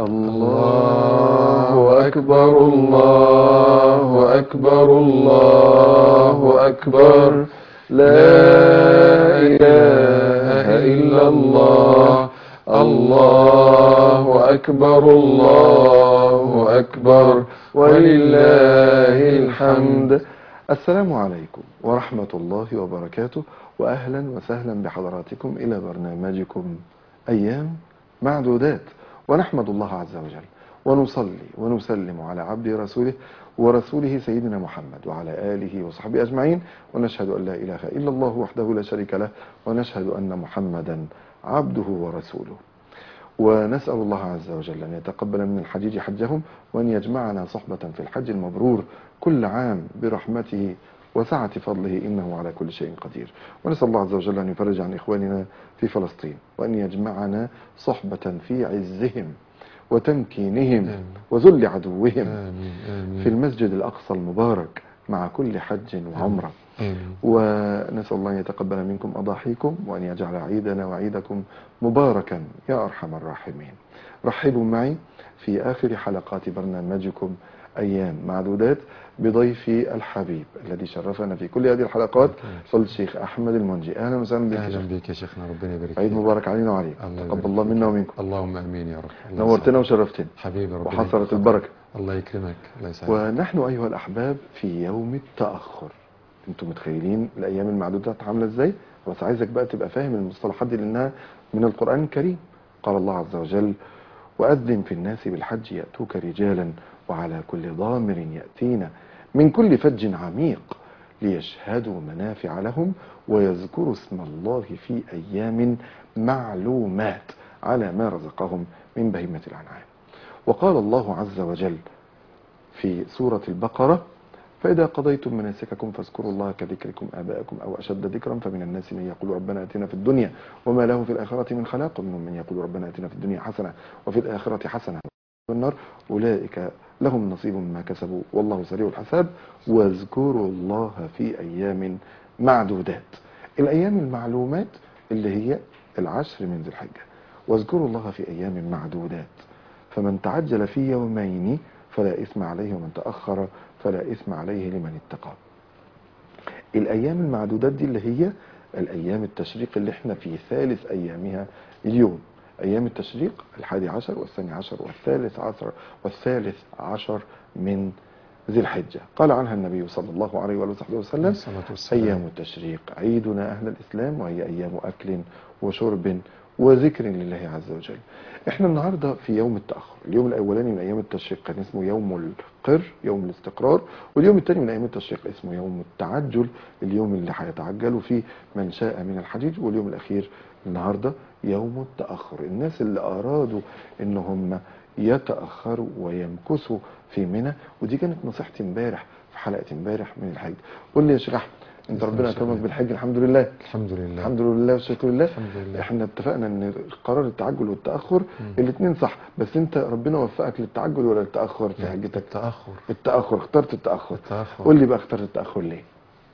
الله أكبر الله أكبر الله أكبر لا إله إلا الله الله أكبر الله أكبر ولله الحمد السلام عليكم ورحمة الله وبركاته وأهلا وسهلا بحضراتكم إلى برنامجكم أيام معدودات ونحمد الله عز وجل ونصلي ونسلم على عبد رسوله ورسوله سيدنا محمد وعلى آله وصحبه أجمعين ونشهد أن لا إله إلا الله وحده لا شريك له ونشهد أن محمدا عبده ورسوله ونسأل الله عز وجل أن يتقبل من الحجيج حجهم وأن يجمعنا صحبة في الحج المبرور كل عام برحمته وسعة فضله إنه على كل شيء قدير ونسأل الله عز وجل أن يفرج عن إخواننا في فلسطين وأن يجمعنا صحبة في عزهم وتمكينهم آمين. وذل عدوهم آمين آمين في المسجد الأقصى المبارك مع كل حج وعمرة آمين ونسأل الله أن يتقبل منكم أضاحيكم وأن يجعل عيدنا وعيدكم مباركا يا أرحم الراحمين رحبوا معي في آخر حلقات برنامجكم أيام معدودات بضيفي الحبيب الذي شرفنا في كل هذه الحلقات فضل الشيخ أحمد المنجي أهلا وسهلا بك يا اهلا شيخ. بك يا شيخنا ربنا يبارك عيد فيك. مبارك علينا وعليك الله تقبل يبارك الله فيك. منا ومنكم اللهم امين يا رب الله نورتنا يسعدك. وشرفتنا حبيبي ربنا وحصلت يكرمك. البركة الله يكرمك الله يسعدك ونحن أيها الأحباب في يوم التأخر انتم متخيلين الأيام المعدودات عاملة ازاي بس عايزك بقى تبقى فاهم المصطلحات دي لأنها من القرآن الكريم قال الله عز وجل وأذن في الناس بالحج يأتوك رجالا وعلى كل ضامر يأتينا من كل فج عميق ليشهدوا منافع لهم ويذكروا اسم الله في أيام معلومات على ما رزقهم من بهيمة الأنعام وقال الله عز وجل في سورة البقرة فإذا قضيتم مناسككم فاذكروا الله كذكركم آباءكم أو أشد ذكرا فمن الناس من يقول ربنا أتنا في الدنيا وما له في الآخرة من خلاق ومنهم من يقول ربنا أتنا في الدنيا حسنة وفي الآخرة حسنة والنار أولئك لهم نصيب مما كسبوا والله سريع الحساب واذكروا الله في أيام معدودات الأيام المعلومات اللي هي العشر من ذي الحجة واذكروا الله في أيام معدودات فمن تعجل في يومين فلا إثم عليه ومن تأخر فلا إثم عليه لمن اتقى الأيام المعدودات دي اللي هي الأيام التشريق اللي احنا في ثالث أيامها اليوم أيام التشريق الحادي عشر والثاني عشر والثالث عشر والثالث عشر من ذي الحجة قال عنها النبي صلى الله عليه وآله وصحبه وسلم الصلاة والسلام أيام التشريق عيدنا أهل الإسلام وهي أيام أكل وشرب وذكر لله عز وجل احنا النهاردة في يوم التأخر اليوم الأولاني من أيام التشريق كان اسمه يوم القر يوم الاستقرار واليوم الثاني من أيام التشريق اسمه يوم التعجل اليوم اللي هيتعجلوا فيه من شاء من الحجيج واليوم الأخير النهاردة يوم التأخر الناس اللي أرادوا إن هم يتأخروا ويمكثوا في منى ودي كانت نصيحتي امبارح في حلقة امبارح من الحج قول لي يا شيخ أحمد انت ربنا اكرمك بالحج الحمد لله الحمد لله الحمد لله والشكر لله الحمد لله. احنا اتفقنا ان قرار التعجل والتاخر الاثنين صح بس انت ربنا وفقك للتعجل ولا للتاخر في حجتك التأخر التاخر اخترت التاخر التأخر قول لي بقى اخترت التاخر ليه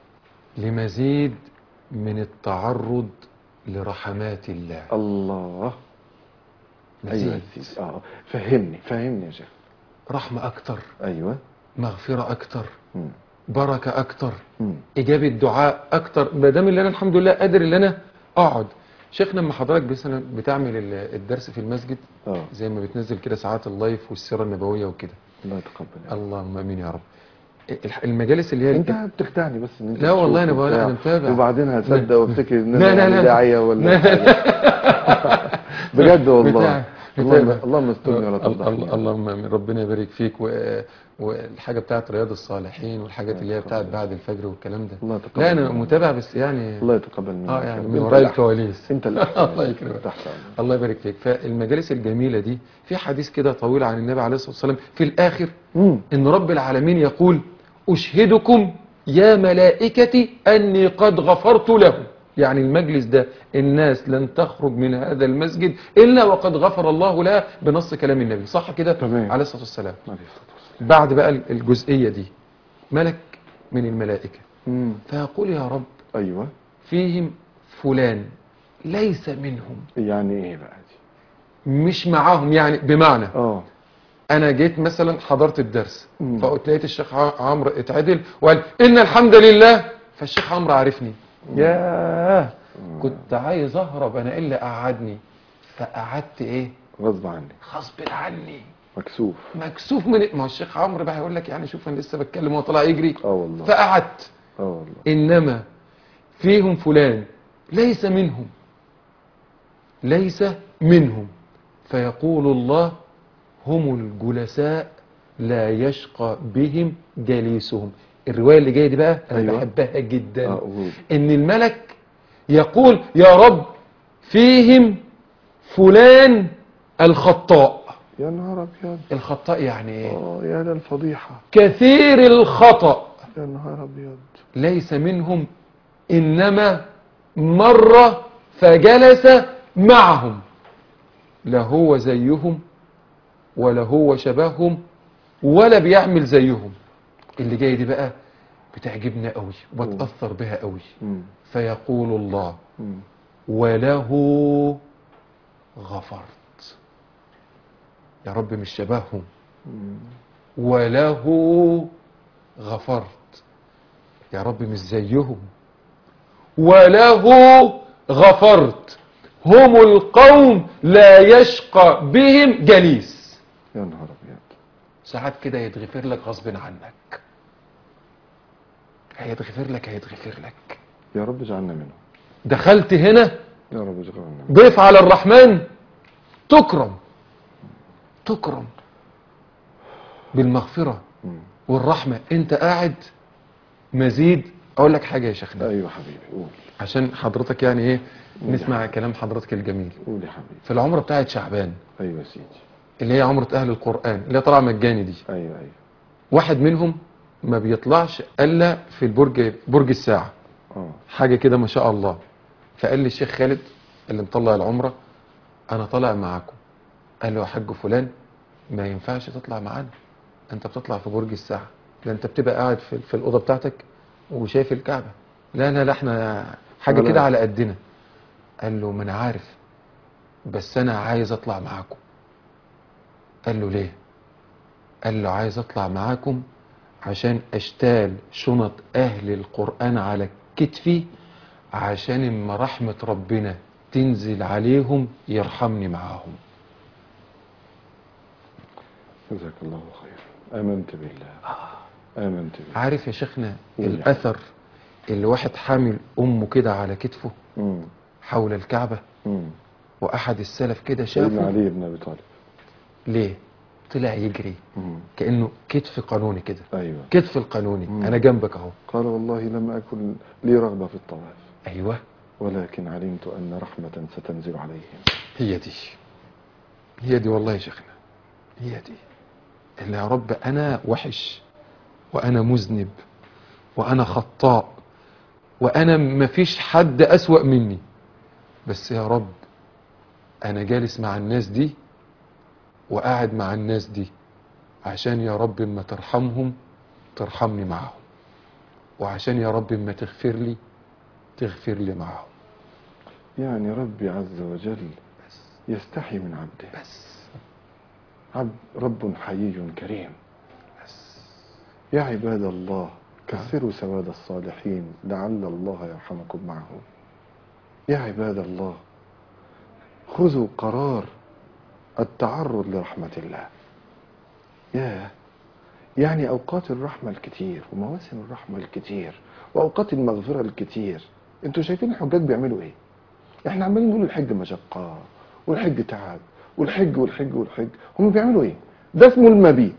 لمزيد من التعرض لرحمات الله الله ايوه مزيد يا سيدي اه فهمني فهمني يا شيخ رحمة أكتر ايوه مغفرة أكتر مم. بركة أكتر مم. إجابة دعاء أكتر ما دام اللي أنا الحمد لله قادر اللي أنا أقعد شيخنا لما حضرتك مثلا بتعمل ال- الدرس في المسجد اه زي ما بتنزل كده ساعات اللايف والسيرة النبوية وكده الله يتقبل اللهم امين يا رب الح- المجالس اللي هي انت بتخدعني بس ان انت لا والله تشوف أنا بقول- وبتاع، أنا متابع. وبعدين هصدق وافتكر ان لا، انا لا، يعني لا. داعيه ولا حاجة. بجد والله بتاع- اللهم بتاع- اللهم استرني ولا ال- ال- تفضحني اللهم امين ربنا يبارك فيك و... والحاجه بتاعت رياض الصالحين والحاجات اللي هي بتاعت بعد الفجر والكلام ده الله يتقبل لا انا منك. متابع بس يعني الله يتقبل منك اه يعني انت من وراء الأحسن. الكواليس انت الاحسن الله يكرمك تحت أمرك. الله يبارك فيك فالمجالس الجميله دي في حديث كده طويل عن النبي عليه الصلاه والسلام في الاخر مم. ان رب العالمين يقول اشهدكم يا ملائكتي اني قد غفرت لهم يعني المجلس ده الناس لن تخرج من هذا المسجد الا وقد غفر الله لها بنص كلام النبي صح كده تمام. عليه الصلاه والسلام عليه الصلاة والسلام. بعد بقى الجزئيه دي ملك من الملائكه مم. فيقول يا رب ايوه فيهم فلان ليس منهم يعني ايه بقى دي مش معاهم يعني بمعنى اه انا جيت مثلا حضرت الدرس مم. فقلت لقيت الشيخ ع- عمرو اتعدل وقال ان الحمد لله فالشيخ عمرو عارفني ياه كنت عايز اهرب انا ايه اللي قعدني فقعدت ايه غصب عني غصب عني مكسوف مكسوف من ما هو الشيخ عمرو بقى هيقول لك يعني شوف انا لسه بتكلم وهو طالع يجري اه والله فقعدت اه والله انما فيهم فلان ليس منهم ليس منهم فيقول الله هم الجلساء لا يشقى بهم جليسهم الرواية اللي جاية دي بقى أنا أيوة. بحبها جدا اه قول إن الملك يقول يا رب فيهم فلان الخطاء يا نهار ابيض الخطاء يعني ايه اه يا ده الفضيحه كثير الخطأ يا نهار ابيض ليس منهم إنما مر فجلس معهم لا هو زيهم ولا هو شبههم ولا بيعمل زيهم اللي جاي دي بقى بتعجبنا قوي وبتأثر بها قوي مم. فيقول الله مم. وله غفرت يا رب مش شبههم مم. وله غفرت يا رب مش زيهم وله غفرت هم القوم لا يشقى بهم جليس يا نهار ابيض ساعات كده يتغفر لك غصب عنك هيتغفر لك هيتغفر لك يا رب اجعلنا منهم دخلت هنا يا رب اجعلنا منهم ضيف على الرحمن تكرم تكرم بالمغفرة مم. والرحمة انت قاعد مزيد اقول لك حاجة يا شيخنا ايوه حبيبي قول عشان حضرتك يعني ايه نسمع كلام حضرتك الجميل قول يا حبيبي في العمرة بتاعت شعبان ايوه يا سيدي اللي هي عمرة اهل القرآن اللي هي طالعة مجاني دي ايوه ايوه واحد منهم ما بيطلعش الا في البرج برج الساعة اه حاجة كده ما شاء الله فقال لي الشيخ خالد اللي مطلع العمرة انا طالع معاكم قال له يا حاج فلان ما ينفعش تطلع معانا انت بتطلع في برج الساعة ده انت بتبقى قاعد في, في الأوضة بتاعتك وشايف الكعبة لا لا لا احنا حاجة لا. كده على قدنا قال له ما انا عارف بس انا عايز اطلع معاكم قال له ليه قال له عايز اطلع معاكم عشان اشتال شنط اهل القرآن على كتفي عشان اما رحمة ربنا تنزل عليهم يرحمني معاهم جزاك الله خير امنت بالله امنت بالله عارف يا شيخنا قول يا الاثر اللي واحد حامل امه كده على كتفه مم. حول الكعبة مم. واحد السلف كده سيدنا شافه علي بن ابي طالب ليه طلع يجري مم. كأنه كتف قانوني كده ايوه كتف القانوني مم. انا جنبك اهو قال والله لم اكن لي رغبه في الطواف ايوه ولكن علمت ان رحمه ستنزل عليهم هي دي هي دي والله يا شيخنا هي دي اللي يا رب انا وحش وانا مذنب وانا خطاء وانا مفيش حد اسوأ مني بس يا رب انا جالس مع الناس دي وقاعد مع الناس دي عشان يا رب اما ترحمهم ترحمني معاهم وعشان يا رب اما تغفر لي تغفر لي معاهم يعني ربي عز وجل يستحي من عبده بس عبد رب حيي كريم بس يا عباد الله كثروا سواد الصالحين لعل الله يرحمكم معه يا عباد الله خذوا قرار التعرض لرحمة الله يا يعني أوقات الرحمة الكتير ومواسم الرحمة الكتير وأوقات المغفرة الكتير انتوا شايفين الحجاج بيعملوا ايه احنا عمالين نقول الحج مشقة والحج تعب والحج والحج والحج هم بيعملوا ايه ده اسمه المبيت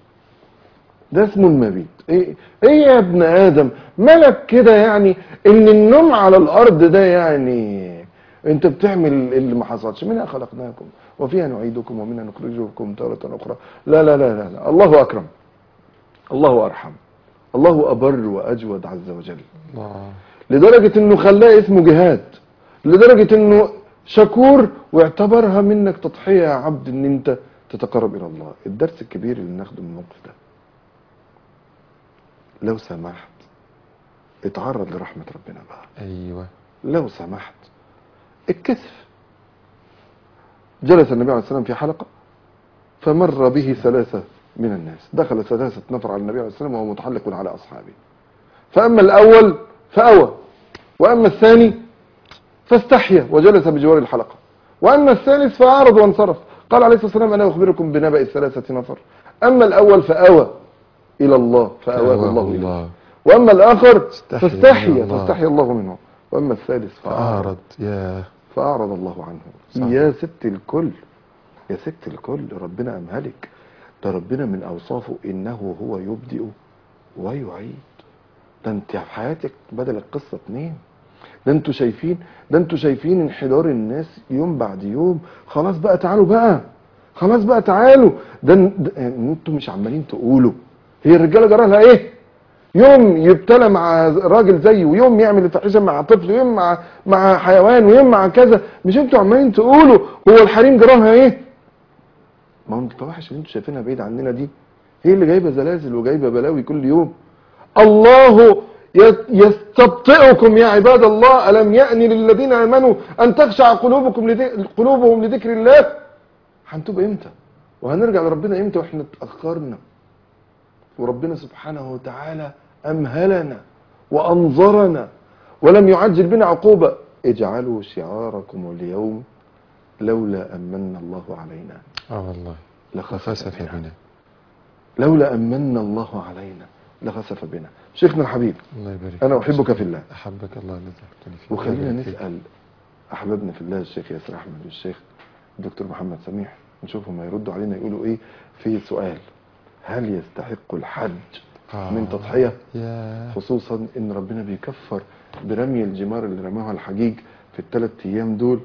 ده اسمه المبيت ايه ايه يا ابن ادم مالك كده يعني ان النوم على الارض ده يعني انت بتعمل اللي ما حصلش منها خلقناكم وفيها نعيدكم ومنها نخرجكم تارة اخرى لا لا لا لا, لا. الله اكرم الله ارحم الله ابر واجود عز وجل الله لدرجة انه خلاه اسمه جهاد لدرجة انه شكور واعتبرها منك تضحية يا عبد ان انت تتقرب الى الله الدرس الكبير اللي ناخده من الموقف ده لو سمحت اتعرض لرحمة ربنا بقى ايوه لو سمحت الكسف جلس النبي عليه السلام في حلقة فمر به ثلاثة من الناس دخل ثلاثة نفر على النبي عليه السلام وهو متحلق على أصحابه فأما الأول فأوى وأما الثاني فاستحيا وجلس بجوار الحلقة وأما الثالث فأعرض وانصرف قال عليه الصلاة والسلام أنا أخبركم بنبأ الثلاثة نفر أما الأول فأوى إلى الله فأواه الله إليه الله وأما الآخر استحيا فاستحيا من الله. فاستحيا الله منه وأما الثالث فأعرض فأعرض يا فأعرض الله عنه صح. يا ست الكل يا ست الكل ربنا أمهلك ده ربنا من أوصافه إنه هو يبدئ ويعيد ده انت في حياتك بدل القصة اتنين ده انتوا شايفين ده انتوا شايفين انحدار الناس يوم بعد يوم خلاص بقى تعالوا بقى خلاص بقى تعالوا ده, ده انتوا مش عمالين تقولوا هي الرجاله جرى لها ايه يوم يبتلى مع راجل زيه ويوم يعمل الفاحشه مع طفل ويوم مع مع حيوان ويوم مع كذا مش انتوا عمالين تقولوا هو الحريم جراها ايه ما هو الفواحش اللي انتوا شايفينها بعيد عننا دي هي اللي جايبه زلازل وجايبه بلاوي كل يوم الله يس- يستبطئكم يا عباد الله ألم يأن للذين آمنوا أن تخشع قلوبكم لذ- قلوبهم لذكر الله هنتوب امتى وهنرجع لربنا امتى واحنا اتأخرنا وربنا سبحانه وتعالى أمهلنا وأنظرنا ولم يعجل بنا عقوبة اجعلوا شعاركم اليوم لولا أمن الله علينا اه والله لخسف وخسف بنا بنا لولا أمن الله علينا لخسف بنا شيخنا الحبيب الله يبارك أنا فيك. أحبك في الله أحبك الله الذي أحببتني فيه وخلينا الله يبارك فيك. نسأل أحبابنا في الله الشيخ ياسر أحمد والشيخ الدكتور محمد سميح نشوفهم هيردوا علينا يقولوا إيه في سؤال هل يستحق الحج آه. من تضحية يا خصوصا إن ربنا بيكفر برمي الجمار اللي رماها الحجيج في الثلاث أيام دول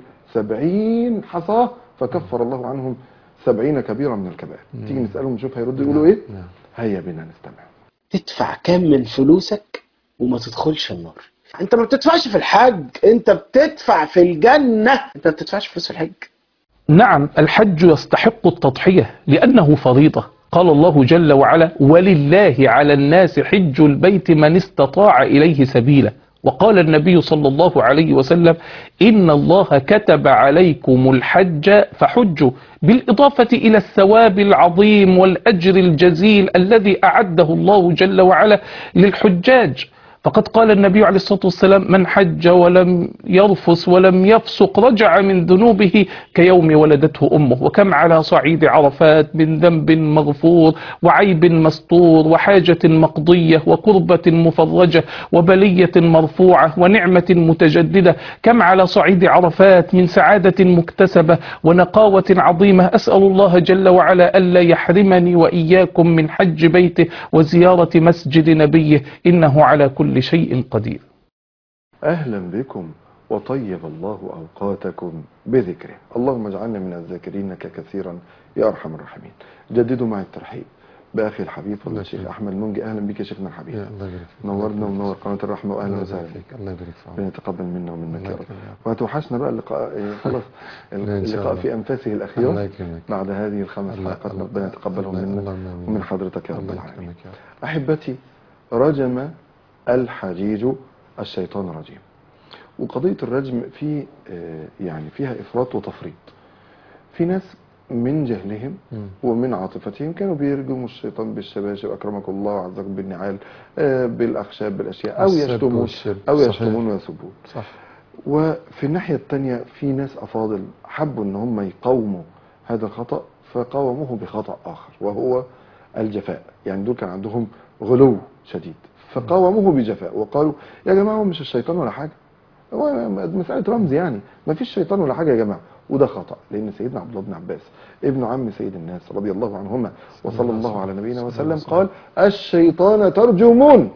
سبعين حصاة فكفر الله عنهم سبعين كبيرة من الكبائر مم. تيجي نسألهم نشوف هيردوا يقولوا إيه نعم هيا بنا نستمع تدفع كام من فلوسك وما تدخلش النار انت ما بتدفعش في الحج انت بتدفع في الجنة انت ما بتدفعش فلوس في الحج نعم الحج يستحق التضحية لأنه فريضة قال الله جل وعلا ولله على الناس حج البيت من استطاع إليه سبيلا وقال النبي صلى الله عليه وسلم إن الله كتب عليكم الحج فحجوا بالإضافة إلى الثواب العظيم والأجر الجزيل الذي أعده الله جل وعلا للحجاج فقد قال النبي عليه الصلاة والسلام من حج ولم يرفس ولم يفسق رجع من ذنوبه كيوم ولدته أمه وكم على صعيد عرفات من ذنب مغفور وعيب مستور وحاجة مقضية وكربة مفرجة وبلية مرفوعة ونعمة متجددة كم على صعيد عرفات من سعادة مكتسبة ونقاوة عظيمة أسأل الله جل وعلا ألا يحرمني وإياكم من حج بيته وزيارة مسجد نبيه إنه على كل شيء قدير أهلا بكم وطيب الله أوقاتكم بذكره اللهم اجعلنا من الذاكرينك كثيرا يا أرحم الراحمين جددوا معي الترحيب بأخي الحبيب فضل الله الشيخ يكرمك. أحمد منجي أهلا بك يا شيخنا الحبيب يا الله يبارك فيك نورنا الله يبارك ونور فيك. قناة الرحمة وأهلا الله وسهلا يبارك فيك الله يبارك في ربنا عمرك يتقبل منا ومنك الله يا رب يكرمك يا رب. وهتوحشنا بقى اللقاء إيه، خلاص لا، إن شاء اللقاء الله. في أنفاسه الله الأخيرة يكرمك بعد هذه الخمس الله- حلقات الله- ربنا يتقبلهم الله- منا اللهم آمين. ومن حضرتك يا رب الله العالمين يكرمك يا رب أحبتي رجم الحجيج الشيطان الرجيم وقضية الرجم في آه، يعني فيها إفراط وتفريط في ناس من جهلهم مم. ومن عاطفتهم كانوا بيرجموا الشيطان بالشباشب أكرمكم الله وعزكم بالنعال آه، بالأخشاب بالأشياء أو السب يشتمون والشرب. أو صحيح. يشتمون ويسبون صح وفي الناحية التانية في ناس أفاضل حبوا أن هم يقاوموا هذا الخطأ فقاوموه بخطأ آخر وهو الجفاء يعني دول كان عندهم غلو شديد فقاوموه بجفاء وقالوا يا جماعة هو مش الشيطان ولا حاجة هو مسألة رمز يعني ما فيش شيطان ولا حاجة يا جماعة وده خطأ لأن سيدنا عبد الله بن عباس ابن عم سيد الناس رضي الله عنهما وصلى الله على نبينا وسلم قال الشيطان ترجمون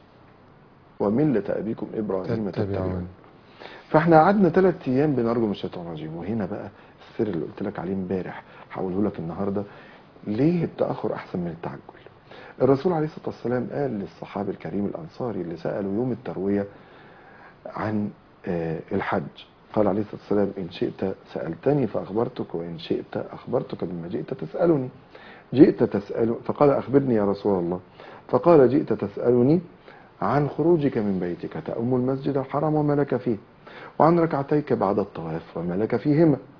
وملة أبيكم إبراهيم تتبعون تتبعون فاحنا قعدنا ثلاث ايام بنرجم الشيطان الرجيم وهنا بقى السر اللي قلت لك عليه امبارح هقوله لك النهارده ليه التاخر احسن من التعجل الرسول عليه الصلاه والسلام قال للصحابي الكريم الانصاري اللي سالوا يوم الترويه عن آه، الحج قال عليه الصلاه والسلام ان شئت سالتني فاخبرتك وان شئت اخبرتك بما جئت تسالني جئت تسال فقال اخبرني يا رسول الله فقال جئت تسالني عن خروجك من بيتك تأم المسجد الحرام وما لك فيه وعن ركعتيك بعد الطواف وما لك فيهما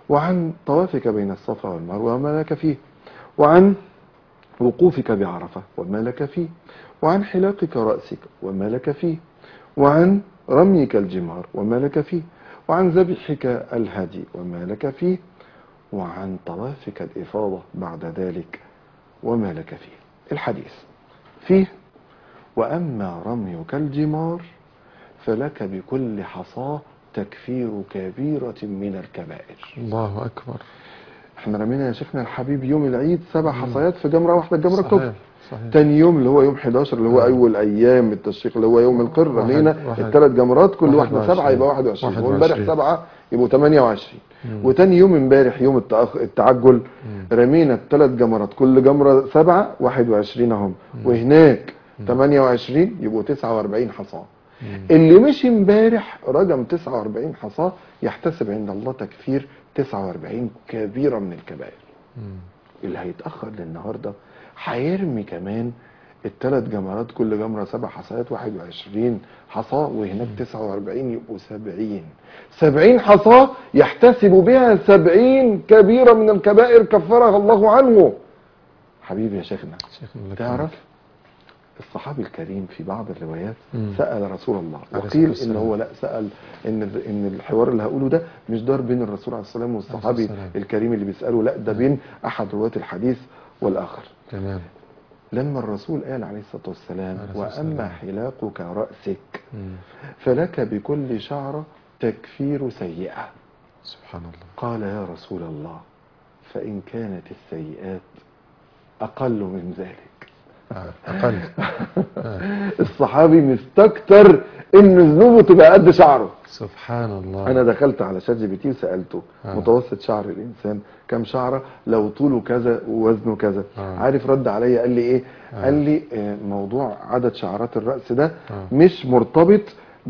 وعن طوافك بين الصفا والمروة وما لك فيه وعن وقوفك بعرفة وما لك فيه وعن حلاقك رأسك وما لك فيه وعن رميك الجمار وما لك فيه وعن ذبحك الهدي وما لك فيه وعن طوافك الإفاضة بعد ذلك وما لك فيه الحديث فيه وأما رميك الجمار فلك بكل حصاة تكفير كبيرة من الكبائر الله أكبر احنا رمينا يا شيخنا الحبيب يوم العيد سبع حصيات في جمرة واحدة الجمرة الكبرى صحيح صحيح تاني يوم اللي هو يوم 11 اللي هو اول ايام التشريق اللي هو يوم القر واحد- رمينا واحد- الثلاث جمرات كل واحده 21. سبعه يبقى 21 واحد وامبارح وعشرين. سبعه يبقوا 28 وتاني يوم امبارح يوم التأخ... التعجل رمينا الثلاث جمرات كل جمره سبعه 21 اهم وهناك 28 يبقوا 49 حصاه اللي مشي امبارح رقم 49 حصاه يحتسب عند الله تكفير 49 كبيره من الكبائر اللي هيتاخر للنهارده هيرمي كمان الثلاث جمرات كل جمره سبع حصيات 21 حصاه وهناك 49 يبقوا 70 70 حصاه يحتسب بها 70 كبيره من الكبائر كفرها الله عنه حبيبي يا شيخنا شيخنا لك تعرف الصحابي الكريم في بعض الروايات مم. سأل رسول الله عليه وقيل الصلاة ان والسلام. هو لا سأل ان ان الحوار اللي هقوله ده مش دار بين الرسول عليه الصلاه والسلام والصحابي والسلام. الكريم اللي بيسأله لا ده بين احد رواة الحديث والاخر تمام لما الرسول قال عليه الصلاة والسلام عليه الصلاة واما والسلام. حلاقك رأسك مم. فلك بكل شعرة تكفير سيئة سبحان الله قال يا رسول الله فإن كانت السيئات أقل من ذلك آه. أقل الصحابي مستكتر ان ذنوبه تبقى قد شعره سبحان الله انا دخلت على شات جي بي تي وسالته آه. متوسط شعر الانسان كم شعره لو طوله كذا ووزنه كذا آه. عارف رد عليا قال لي ايه آه. قال لي آه، موضوع عدد شعرات الراس ده آه. مش مرتبط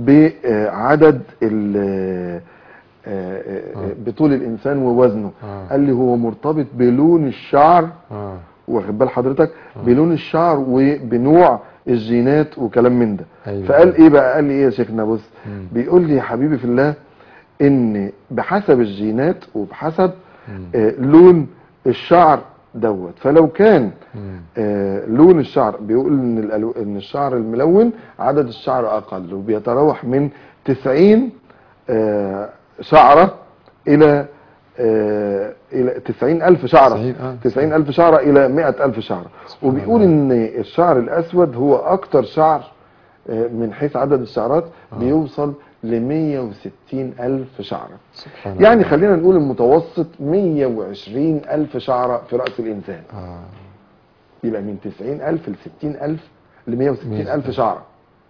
بعدد ال آه، آه، آه. بطول الانسان ووزنه آه. قال لي هو مرتبط بلون الشعر آه. واخد بال حضرتك بلون الشعر وبنوع الجينات وكلام من ده أيوة. فقال ايه بقى قال لي ايه يا شيخنا بص مم. بيقول لي يا حبيبي في الله ان بحسب الجينات وبحسب مم. آه لون الشعر دوت فلو كان مم. آه لون الشعر بيقول ان الألو... ان الشعر الملون عدد الشعر اقل وبيتراوح من 90 آه شعره الى آه الى 90 الف شعره 90 آه. 90 الف شعره الى 100 الف شعره سبحان وبيقول الله. ان الشعر الاسود هو اكتر شعر آه، من حيث عدد الشعرات بيوصل ل 160 الف شعره سبحان الله يعني خلينا نقول المتوسط 120 الف شعره في راس الانسان آه. يبقى من 90 الف ل 60 الف ل 160 الف شعره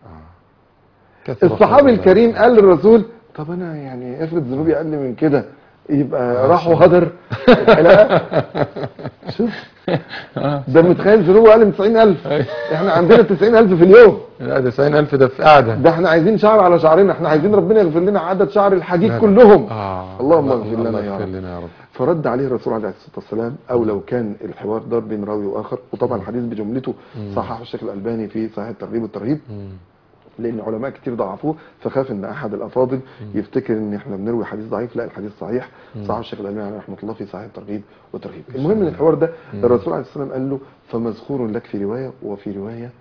كثر الصحابي خير الكريم الله. قال للرسول طب انا يعني افرض ذنوبي اقل من كده يبقى آه، راحوا شوف. هدر الحلقه شوف آه. ده متخيل ذنوبه اقل من 90000 أيوة. احنا عندنا 90000 في اليوم لا ده 90000 ده في قعدة ده احنا عايزين شعر على شعرنا احنا عايزين ربنا يغفر لنا عدد شعر الحديد لا، لا. كلهم آه. اللهم الله- اغفر لنا الله يا يغفر رب. لنا يا رب فرد عليه الرسول عليه الصلاه والسلام او لو كان الحوار دار بين راوي واخر وطبعا الحديث بجملته صححه الشيخ الالباني في صحيح الترغيب والترهيب مم. لان علماء كتير ضعفوه فخاف ان احد الافاضل يفتكر ان احنا بنروي حديث ضعيف لا الحديث صحيح صححه الشيخ الالباني عليه رحمه الله في صحيح الترغيب والترهيب المهم من الحوار ده الرسول عليه الصلاه والسلام قال له فمذكور لك في روايه وفي روايه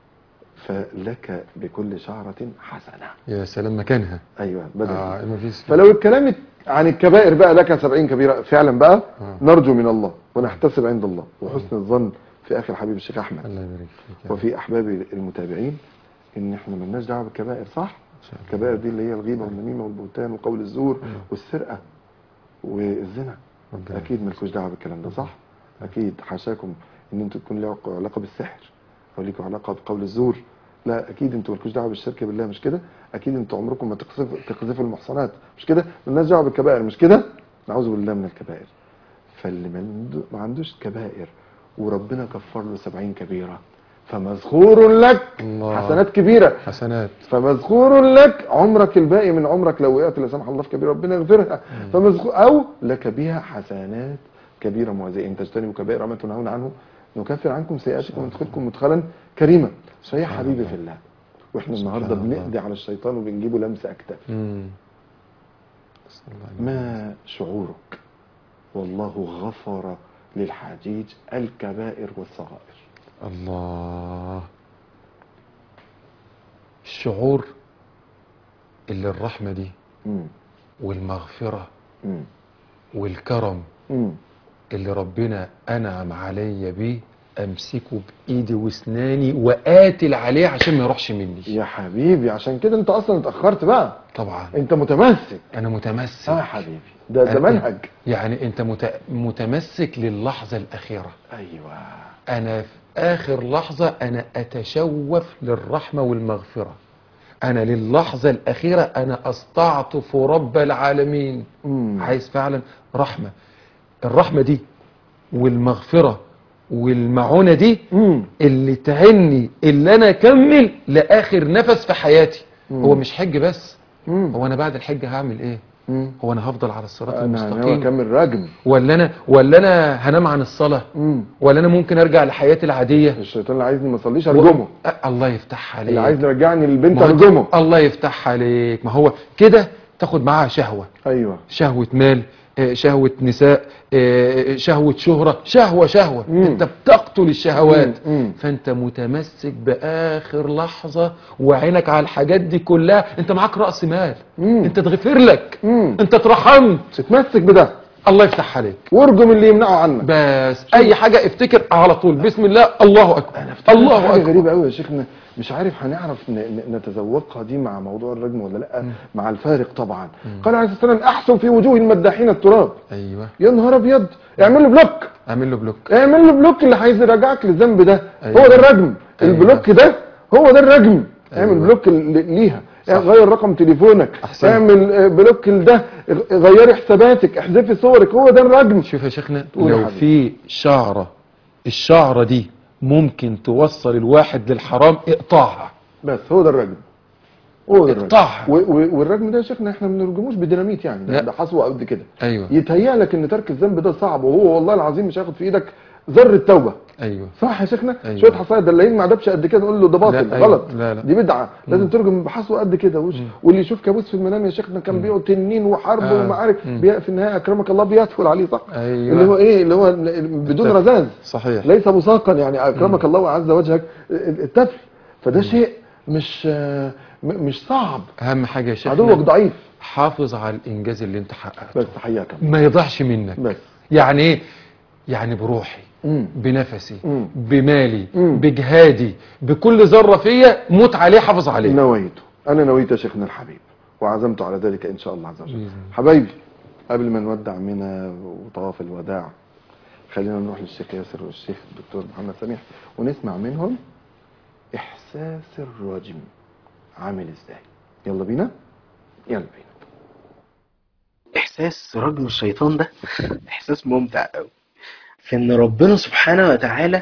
فلك بكل شعره حسنه يا سلام مكانها ايوه بدل آه ما فيش فلو الكلام عن الكبائر بقى لك 70 كبيرة فعلا بقى آه. نرجو من الله ونحتسب عند الله وحسن الظن في اخي الحبيب الشيخ احمد الله يبارك فيك يا رب. وفي احبابي المتابعين ان احنا ملناش دعوه بالكبائر صح إن شاء الله. الكبائر دي اللي هي الغيبه والنميمه والبهتان وقول الزور والسرقه والزنا ربنا اكيد مالكوش دعوه بالكلام ده صح اكيد حاشاكم ان انتوا تكون لكم علاقه بالسحر او ليكم علاقه بقول الزور لا اكيد انتوا مالكوش دعوه بالشرك بالله مش كده اكيد انتوا عمركم ما تقذفوا تقذفوا المحصنات مش كده مالناش دعوه بالكبائر مش كده نعوذ بالله من الكبائر فاللي ما عنده- ما عندوش كبائر وربنا كفر له 70 كبيره فمذكور لك الله. حسنات كبيره حسنات فمذكور لك عمرك الباقي من عمرك لو وقعت لا سمح الله في كبيره ربنا يغفرها فمذكور او لك بها حسنات كبيره موازيه ان تجتنبوا كبائر ما تنهون عنه نكفر عنكم سيئاتكم وندخلكم مدخلا كريما فيا حبيبي في الله واحنا سبحان النهارده الله. بنقضي على الشيطان وبنجيبه لمسه اكتاف مم. نسأل الله أن ما شعورك والله غفر للحجيج الكبائر والصغائر الله الشعور اللي الرحمة دي مم. والمغفرة مم. والكرم مم. اللي ربنا أنعم عليا بيه أمسكه بإيدي واسناني وقاتل عليه عشان ما يروحش مني يا حبيبي عشان كده انت اصلا اتاخرت بقى طبعا انت متمسك أنا اه يا متمسك حبيبي ده ده أنا- منهج يعني أنت مت... متمسك للحظة الأخيرة ايوه أنا في آخر لحظة أنا أتشوف للرحمة والمغفرة أنا للحظة الأخيرة أنا أستعطف رب العالمين مم. عايز فعلا رحمة الرحمة دي والمغفرة والمعونة دي مم. اللي تعني اللي أنا أكمل لآخر نفس في حياتي مم. هو مش حج بس مم. هو أنا بعد الحج هعمل إيه مم. هو أنا هفضل على الصراط انا ناوي المستقيم اكمل رجم ولا أنا ولا أنا هنام عن الصلاة مم. ولا أنا ممكن أرجع لحياتي العادية الشيطان اللي عايزني ما اصليش ارجمه أه، الله يفتح عليك اللي عايز يرجعني للبنت ما هو- ارجمه الله يفتح عليك ما هو كده تاخد معاها شهوة ايوه شهوة مال آه، شهوة نساء آه، شهوة شهرة شهوة شهوة مم. انت بتقتل الشهوات مم. مم. فانت متمسك باخر لحظة وعينك على الحاجات دي كلها انت معاك رأس مال مم. انت تغفر لك مم. انت اترحمت اتمسك بده الله يفتح عليك وارجم اللي يمنعه عنك بس اي حاجة افتكر على طول بسم الله الله اكبر الله حاجه اكبر غريبه قوي يا شيخنا مش عارف هنعرف ن- ن- نتذوقها دي مع موضوع الرجم ولا لا مع الفارق طبعا قال عليه الصلاه والسلام احسن في وجوه المداحين التراب ايوه يا نهار ابيض اعمل له بلوك اعمل له بلوك اعمل له بلوك اللي عايز يرجعك للذنب ده أيوة. هو ده الرجم أيوة. البلوك ده هو ده الرجم أيوة. اعمل بلوك ل- ليها صح. غير رقم تليفونك أحسنت. اعمل آه، بلوك لده غيري حساباتك احذفي صورك هو ده الرجم شوف يا شيخنا قول يا لو حبيبي. في شعرة الشعرة دي ممكن توصل الواحد للحرام اقطعها بس هو ده الرجم هو ده الرجم اقطعها. و- و- والرجم ده يا شيخنا احنا ما بنرجموش بديناميت يعني ده, لا. ده حصوه قد كده ايوه يتهيأ لك ان ترك الذنب ده صعب وهو والله العظيم مش هياخد في ايدك ذره توبه ايوه صح يا شيخنا أيوة. شويه حصايه دلايين مع دبشه قد كده نقول له ده باطل لا، أيوة. غلط لا، لا. دي بدعه لازم ترجم بحصوه قد كده وش واللي يشوف كابوس في المنام يا شيخنا كان بيقعد تنين وحرب آه. ومعارك مم. بي- في النهايه اكرمك الله بيدخل عليه صح أيوة. اللي هو ايه اللي هو بدون التف- رذاذ صحيح ليس مساقا يعني اكرمك الله عز وجهك التفل فده شيء مش آه، م- مش صعب اهم حاجة يا عدوك شيخنا ضعيف حافظ على الانجاز اللي انت حققته بس حياك ما يضيعش منك بس يعني ايه يعني بروحي مم. بنفسي مم. بمالي مم. بجهادي بكل ذرة فيا موت عليه حافظ عليه نويته انا نويت يا شيخنا الحبيب وعزمت على ذلك ان شاء الله عز وجل بإذن الله. حبايبي قبل ما نودع منى وطواف الوداع خلينا نروح للشيخ ياسر والشيخ الدكتور محمد سميح ونسمع منهم احساس الرجم عامل ازاي يلا بينا يلا بينا احساس رجم الشيطان ده احساس ممتع قوي في ان ربنا سبحانه وتعالى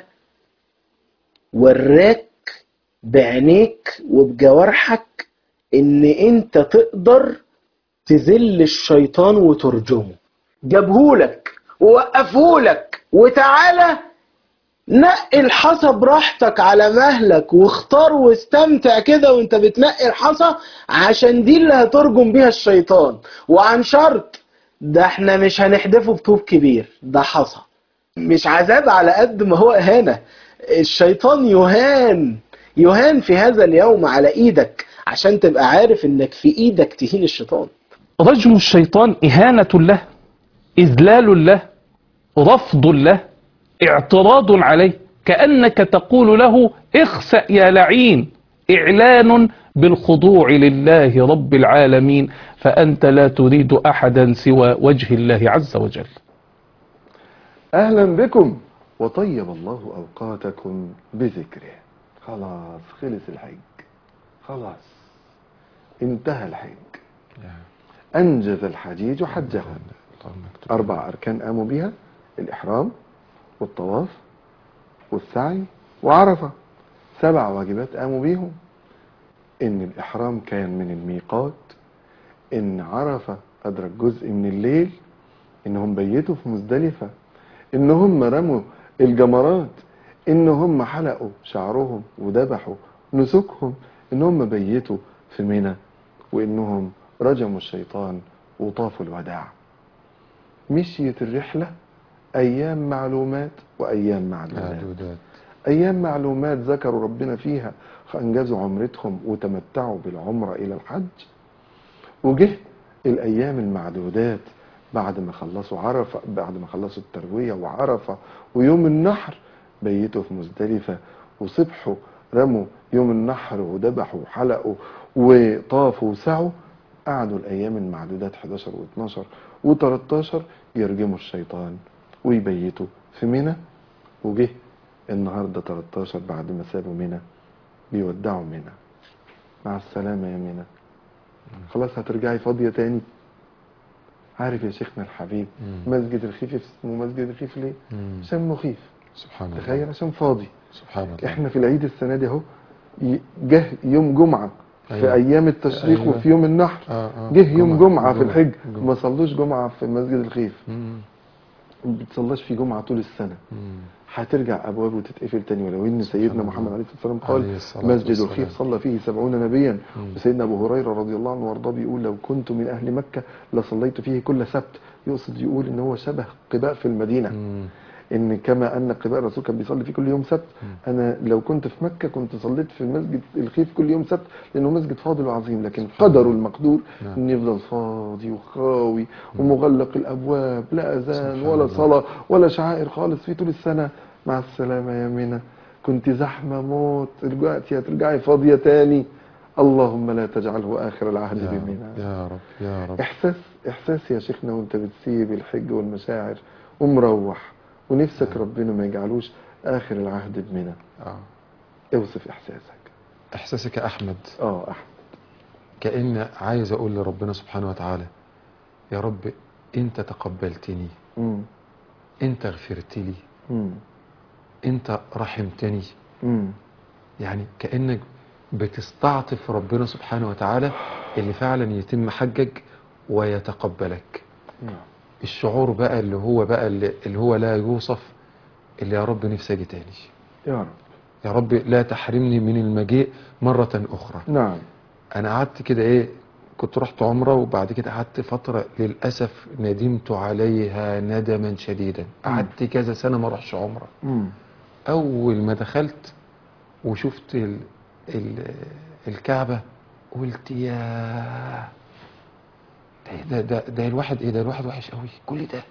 وراك بعينيك وبجوارحك ان انت تقدر تذل الشيطان وترجمه جابهولك ووقفهولك وتعالى نقي الحصى براحتك على مهلك واختار واستمتع كده وانت بتنقي الحصى عشان دي اللي هترجم بيها الشيطان وعن شرط ده احنا مش هنحدفه بطوب كبير ده حصى مش عذاب على قد ما هو اهانة الشيطان يهان يهان في هذا اليوم على ايدك عشان تبقى عارف انك في ايدك تهين الشيطان رجم الشيطان إهانة له إذلال له رفض له اعتراض عليه كأنك تقول له اخسأ يا لعين إعلان بالخضوع لله رب العالمين فأنت لا تريد أحدا سوى وجه الله عز وجل اهلا بكم وطيب الله اوقاتكم بذكره خلاص خلص الحج خلاص انتهى الحج انجز الحجيج حجه اربع اركان قاموا بها الاحرام والطواف والسعي وعرفه سبع واجبات قاموا بيهم ان الاحرام كان من الميقات ان عرفه ادرك جزء من الليل انهم بيتوا في مزدلفه ان هم رموا الجمرات ان هم حلقوا شعرهم وذبحوا نسكهم ان هم بيتوا في منى وانهم رجموا الشيطان وطافوا الوداع مشيت الرحلة أيام معلومات وأيام معلومات معدودات أيام معلومات ذكروا ربنا فيها أنجزوا عمرتهم وتمتعوا بالعمرة إلى الحج وجه الأيام المعدودات بعد ما خلصوا عرفة بعد ما خلصوا التروية وعرفة ويوم النحر بيتوا في مزدلفة وصبحوا رموا يوم النحر وذبحوا وحلقوا وطافوا وسعوا قعدوا الأيام المعدودات 11 و12 و13 يرجموا الشيطان ويبيتوا في منى وجه النهارده 13 بعد ما سابوا منى بيودعوا منى مع السلامة يا منى خلاص هترجعي فاضية تاني عارف يا شيخنا الحبيب مم. مسجد الخيف اسمه مسجد الخيف ليه؟ مم. عشان مخيف سبحان الله تخيل عشان فاضي سبحان الله احنا في العيد السنة دي اهو ي- جه يوم جمعة في أيوة. ايام التشريق أيوة. وفي يوم النحر آه آه. جه يوم جمعة في الحج جمعة. ما صلوش جمعة في مسجد الخيف مم. ما بتصلاش في جمعة طول السنة مم. هترجع ابواب وتتقفل تاني ولو ان سيدنا الله. محمد عليه الصلاه والسلام عليه قال الصلاة مسجد والسلام. الخيف صلى فيه سبعون نبيا مم. وسيدنا ابو هريره رضي الله عنه وارضاه بيقول لو كنت من اهل مكه لصليت فيه كل سبت يقصد يقول ان هو شبه قباء في المدينه مم. ان كما ان قباء الرسول كان بيصلي فيه كل يوم سبت انا لو كنت في مكه كنت صليت في مسجد الخيف كل يوم سبت لانه مسجد فاضل وعظيم لكن قدره المقدور نعم. ان يفضل فاضي وخاوي ومغلق الابواب لا اذان سبحان ولا الله. صلاه ولا شعائر خالص في طول السنه مع السلامه يا منى كنت زحمه موت رجعتي هترجعي فاضيه تاني اللهم لا تجعله اخر العهد يا بمنى رب يا رب يا رب احساس احساس يا شيخنا وانت بتسيب الحج والمشاعر ومروح ونفسك ربنا ما يجعلوش اخر العهد بمنى آه. اوصف احساسك احساسك يا احمد اه احمد كأن عايز اقول لربنا سبحانه وتعالى يا رب انت تقبلتني مم. انت غفرت لي مم. انت رحمتني مم. يعني كأنك بتستعطف ربنا سبحانه وتعالى اللي فعلا يتم حجك ويتقبلك نعم. الشعور بقى اللي هو بقى اللي, اللي هو لا يوصف اللي يا رب نفسي اجي تاني يا رب يا رب لا تحرمني من المجيء مرة أخرى نعم أنا قعدت كده إيه كنت رحت عمرة وبعد كده قعدت فترة للأسف ندمت عليها ندما شديدا قعدت كذا سنة ما اروحش عمرة مم. أول ما دخلت وشفت ال ال الكعبة قلت يا ده, ده, ده, ده الواحد ايه ده الواحد وحش قوي كل ده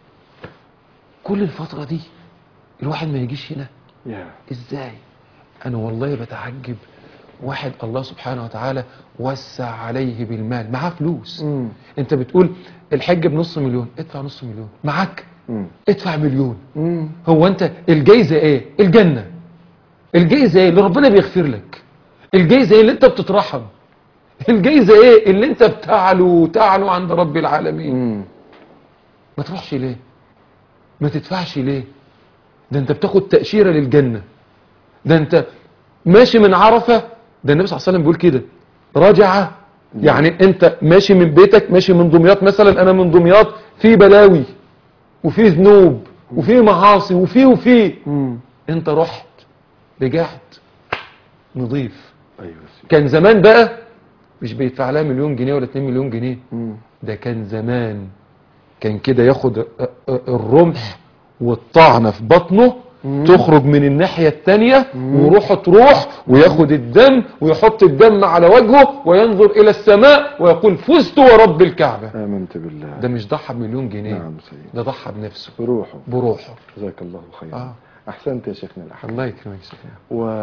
كل الفترة دي الواحد ما يجيش هنا يا ازاي انا والله بتعجب واحد الله سبحانه وتعالى وسع عليه بالمال معاه فلوس مم. انت بتقول الحج بنص مليون ادفع نص مليون معاك مم. ادفع مليون مم. هو انت الجايزه ايه الجنه الجايزه ايه اللي ربنا بيغفر لك الجايزه ايه اللي انت بتترحم الجايزه ايه اللي انت بتعلو تعلو عند رب العالمين مم. ما تروحش ليه ما تدفعش ليه ده انت بتاخد تأشيرة للجنة ده انت ماشي من عرفة ده النبي صلى الله عليه وسلم بيقول كده رجع يعني انت ماشي من بيتك ماشي من دمياط مثلا انا من دمياط في بلاوي وفي ذنوب وفي معاصي وفي وفي مم. انت رحت رجعت نضيف ايوه سيدي. كان زمان بقى مش بيدفع لها مليون جنيه ولا 2 مليون جنيه مم. ده كان زمان كان كده ياخد الرمح والطعنة في بطنه تخرج من الناحية التانية وروحه تروح وياخد الدم ويحط الدم على وجهه وينظر إلى السماء ويقول فزت ورب الكعبة امنت بالله ده مش ضحى بمليون جنيه نعم سيدي ده ضحى بنفسه روحه بروحه جزاك الله خيرا آه. احسنت يا شيخنا الاحمد الله يكرمك يا شيخنا.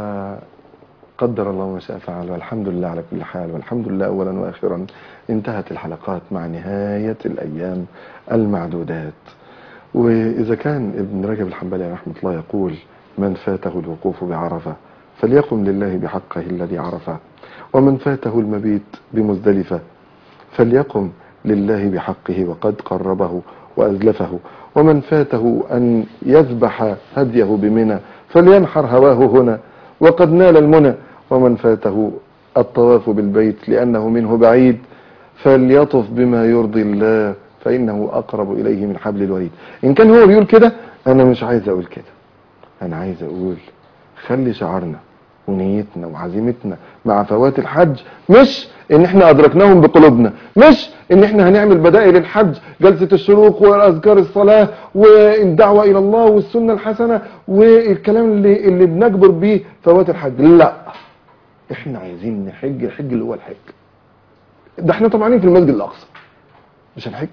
وقدر الله ما شاء فعل والحمد لله على كل حال والحمد لله اولا واخرا انتهت الحلقات مع نهايه الايام المعدودات واذا كان ابن رجب الحنبلي رحمه الله يقول من فاته الوقوف بعرفه فليقم لله بحقه الذي عرفه ومن فاته المبيت بمزدلفه فليقم لله بحقه وقد قربه وأزلفه ومن فاته أن يذبح هديه بمنى فلينحر هواه هنا وقد نال المنى ومن فاته الطواف بالبيت لأنه منه بعيد فليطف بما يرضي الله فإنه أقرب إليه من حبل الوريد إن كان هو بيقول كده أنا مش عايز أقول كده أنا عايز أقول خلي شعارنا ونيتنا وعزيمتنا مع فوات الحج مش ان احنا ادركناهم بقلوبنا مش ان احنا هنعمل بدائل الحج جلسة الشروق واذكار الصلاة والدعوة الى الله والسنة الحسنة والكلام اللي, اللي بنجبر بيه فوات الحج لا احنا عايزين نحج الحج اللي هو الحج ده احنا طبعا في المسجد الاقصى مش هنحج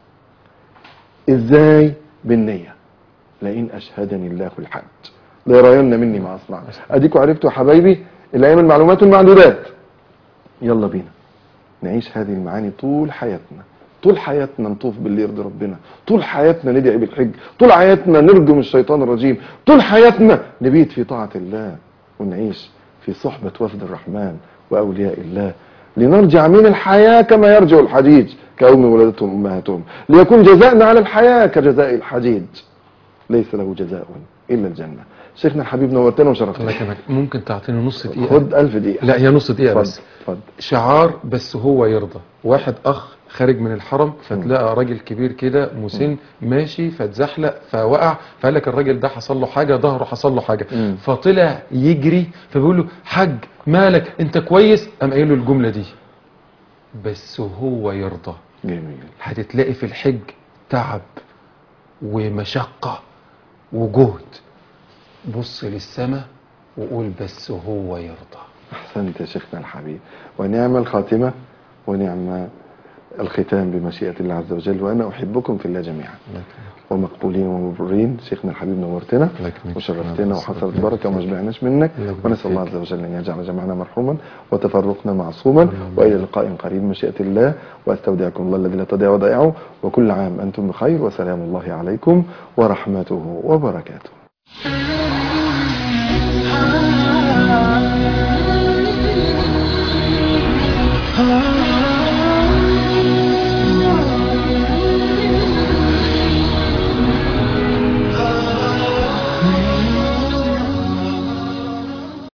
ازاي بالنية لئن اشهدني الله الحج ليرين مني ما اصنع اديكوا عرفتوا يا حبايبي الايام المعلومات والمعدودات يلا بينا نعيش هذه المعاني طول حياتنا طول حياتنا نطوف باللي يرضي ربنا طول حياتنا ندعي بالحج طول حياتنا نرجم الشيطان الرجيم طول حياتنا نبيت في طاعة الله ونعيش في صحبة وفد الرحمن وأولياء الله لنرجع من الحياة كما يرجع الحجيج كأم ولدتهم أمهاتهم ليكون جزاءنا على الحياة كجزاء الحجيج ليس له جزاء إلا الجنة شيخنا الحبيب نورتنا الله وشرفتنا يكرمك ممكن تعطيني نص دقيقة خد ألف دقيقة لا هي نص دقيقة اتفضل بس اتفضل شعار بس هو يرضى واحد اخ خارج من الحرم فتلاقى راجل كبير كده مسن ماشي فاتزحلق فوقع فقال لك الراجل ده حصل له حاجه ظهره حصل له حاجه مم. فطلع يجري فبيقول له حاج مالك انت كويس قام قايل له الجمله دي بس هو يرضى جميل هتتلاقي في الحج تعب ومشقه وجهد بص للسماء وقول بس هو يرضى أحسنت يا شيخنا الحبيب ونعم الخاتمة ونعم الختام بمشيئة الله عز وجل وأنا أحبكم في الله جميعا ومقبولين ومبرين شيخنا الحبيب نورتنا الله يكرمك. وشرفتنا وحصلت بركة وما شبعناش منك الله يبارك ونسأل الله فيك. عز وجل أن يجعل جمعنا مرحوما وتفرقنا معصوما وإلى لقاء قريب مشيئة الله وأستودعكم الله الذي لا تضيع ودائعه وكل عام أنتم بخير وسلام الله عليكم ورحمته وبركاته Ah